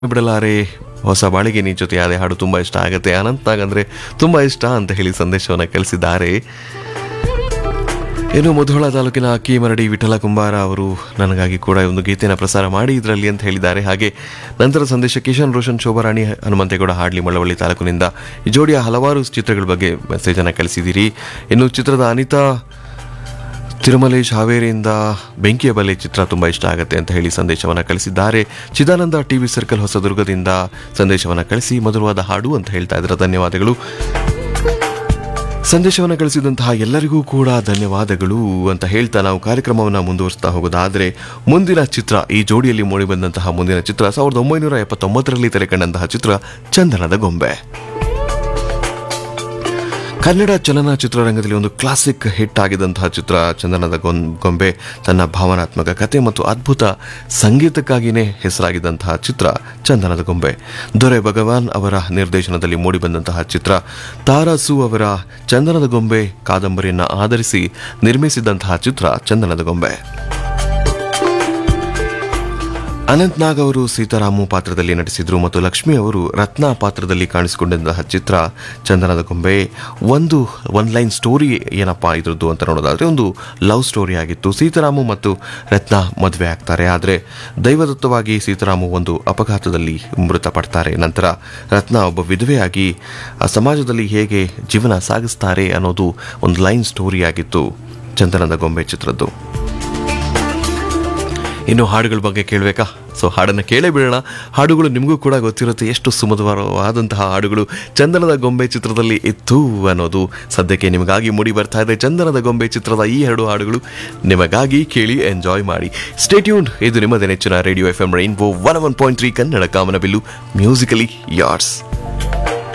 ಬಿಡಲಾರೆ ಹೊಸ ಬಾಳಿಗೆ ನೀ ಜೊತೆ ಅದೇ ಹಾಡು ತುಂಬ ಇಷ್ಟ ಆಗುತ್ತೆ ಅನಂತ್ನಾಗ್ ಅಂದರೆ ತುಂಬ ಇಷ್ಟ ಅಂತ ಹೇಳಿ ಸಂದೇಶವನ್ನು ಕಳಿಸಿದ್ದಾರೆ ಇನ್ನು ಮುಧೋಳ ತಾಲೂಕಿನ ಅಕ್ಕಿಮರಡಿ ವಿಠಲ ಕುಂಬಾರ ಅವರು ನನಗಾಗಿ ಕೂಡ ಒಂದು ಗೀತೆಯನ್ನು ಪ್ರಸಾರ ಮಾಡಿ ಇದರಲ್ಲಿ ಅಂತ ಹೇಳಿದ್ದಾರೆ ಹಾಗೆ ನಂತರ ಸಂದೇಶ ಕಿಶನ್ ರೋಷನ್ ಶೋಭಾರಾಣಿ ಹನುಮಂತೇಗೌಡ ಹಾಡ್ಲಿ ಮಳವಳ್ಳಿ ತಾಲೂಕಿನಿಂದ ಈ ಜೋಡಿಯ ಹಲವಾರು ಚಿತ್ರಗಳ ಬಗ್ಗೆ ಮೆಸೇಜನ್ನು ಕಳಿಸಿದ್ದೀರಿ ಇನ್ನು ಚಿತ್ರದ ಅನಿತಾ ತಿರುಮಲೇಶ್ ಹಾವೇರಿಯಿಂದ ಬೆಂಕಿಯ ಬಲೆ ಚಿತ್ರ ತುಂಬ ಇಷ್ಟ ಆಗುತ್ತೆ ಅಂತ ಹೇಳಿ ಸಂದೇಶವನ್ನು ಕಳಿಸಿದ್ದಾರೆ ಚಿದಾನಂದ ಟಿವಿ ಸರ್ಕಲ್ ಹೊಸದುರ್ಗದಿಂದ ಸಂದೇಶವನ್ನು ಕಳಿಸಿ ಮಧುರವಾದ ಹಾಡು ಅಂತ ಹೇಳ್ತಾ ಇದ್ದಾರೆ ಧನ್ಯವಾದಗಳು ಸಂದೇಶವನ್ನು ಕಳಿಸಿದಂತಹ ಎಲ್ಲರಿಗೂ ಕೂಡ ಧನ್ಯವಾದಗಳು ಅಂತ ಹೇಳ್ತಾ ನಾವು ಕಾರ್ಯಕ್ರಮವನ್ನು ಮುಂದುವರಿಸ್ತಾ ಹೋಗೋದಾದರೆ ಮುಂದಿನ ಚಿತ್ರ ಈ ಜೋಡಿಯಲ್ಲಿ ಮೂಡಿಬಂದಂತಹ ಮುಂದಿನ ಚಿತ್ರ ಸಾವಿರದ ಒಂಬೈನೂರ ಎಪ್ಪತ್ತೊಂಬತ್ತರಲ್ಲಿ ತೆರೆಕಂಡಂತಹ ಚಿತ್ರ ಚಂದನದ ಗೊಂಬೆ ಕನ್ನಡ ಚಲನಚಿತ್ರರಂಗದಲ್ಲಿ ಒಂದು ಕ್ಲಾಸಿಕ್ ಹಿಟ್ ಆಗಿದ್ದಂತಹ ಚಿತ್ರ ಚಂದನದ ಗೊಂದ್- ಗೊಂಬೆ ತನ್ನ ಭಾವನಾತ್ಮಕ ಕತೆ ಮತ್ತು ಅದ್ಭುತ ಸಂಗೀತಕ್ಕಾಗಿಯೇ ಹೆಸರಾಗಿದ್ದಂತಹ ಚಿತ್ರ ಚಂದನದ ಗೊಂಬೆ ದೊರೆ ಭಗವಾನ್ ಅವರ ನಿರ್ದೇಶನದಲ್ಲಿ ಮೂಡಿಬಂದಂತಹ ಚಿತ್ರ ತಾರಾಸು ಅವರ ಚಂದನದ ಗೊಂಬೆ ಕಾದಂಬರಿಯನ್ನು ಆಧರಿಸಿ ನಿರ್ಮಿಸಿದಂತಹ ಚಿತ್ರ ಚಂದನದ ಗೊಂಬೆ ಅನಂತ್ ನಾಗ್ ಅವರು ಸೀತಾರಾಮು ಪಾತ್ರದಲ್ಲಿ ನಟಿಸಿದ್ರು ಮತ್ತು ಲಕ್ಷ್ಮಿ ಅವರು ರತ್ನ ಪಾತ್ರದಲ್ಲಿ ಕಾಣಿಸಿಕೊಂಡಿದ್ದಂತಹ ಚಿತ್ರ ಚಂದನದ ಗೊಂಬೆ ಒಂದು ಒನ್ ಲೈನ್ ಸ್ಟೋರಿ ಏನಪ್ಪಾ ಇದ್ರದ್ದು ಅಂತ ನೋಡೋದಾದ್ರೆ ಒಂದು ಲವ್ ಸ್ಟೋರಿ ಆಗಿತ್ತು ಸೀತಾರಾಮು ಮತ್ತು ರತ್ನ ಮದುವೆ ಆಗ್ತಾರೆ ಆದರೆ ದೈವದತ್ತವಾಗಿ ಸೀತಾರಾಮು ಒಂದು ಅಪಘಾತದಲ್ಲಿ ಮೃತಪಡ್ತಾರೆ ನಂತರ ರತ್ನ ಒಬ್ಬ ವಿಧವೆಯಾಗಿ ಆ ಸಮಾಜದಲ್ಲಿ ಹೇಗೆ ಜೀವನ ಸಾಗಿಸ್ತಾರೆ ಅನ್ನೋದು ಒಂದು ಲೈನ್ ಸ್ಟೋರಿ ಆಗಿತ್ತು ಚಂದನದ ಗೊಂಬೆ ಚಿತ್ರದ್ದು ಇನ್ನು ಹಾಡುಗಳ ಬಗ್ಗೆ ಕೇಳಬೇಕಾ ಸೊ ಹಾಡನ್ನು ಕೇಳೇ ಬಿಡೋಣ ಹಾಡುಗಳು ನಿಮಗೂ ಕೂಡ ಗೊತ್ತಿರುತ್ತೆ ಎಷ್ಟು ಸುಮಧುರವಾದಂತಹ ಹಾಡುಗಳು ಚಂದನದ ಗೊಂಬೆ ಚಿತ್ರದಲ್ಲಿ ಇತ್ತು ಅನ್ನೋದು ಸದ್ಯಕ್ಕೆ ನಿಮಗಾಗಿ ಮೂಡಿ ಬರ್ತಾ ಇದೆ ಚಂದನದ ಗೊಂಬೆ ಚಿತ್ರದ ಈ ಎರಡು ಹಾಡುಗಳು ನಿಮಗಾಗಿ ಕೇಳಿ ಎಂಜಾಯ್ ಮಾಡಿ ಸ್ಟೇಟ್ಯೂನ್ ಇದು ನಿಮ್ಮದೇ ನೆಚ್ಚಿನ radio F M rainbow one one point three Kannada ಕಾಮನಬಿಲ್ಲು ಮ್ಯೂಸಿಕಲಿ ಯಾರ್ಸ್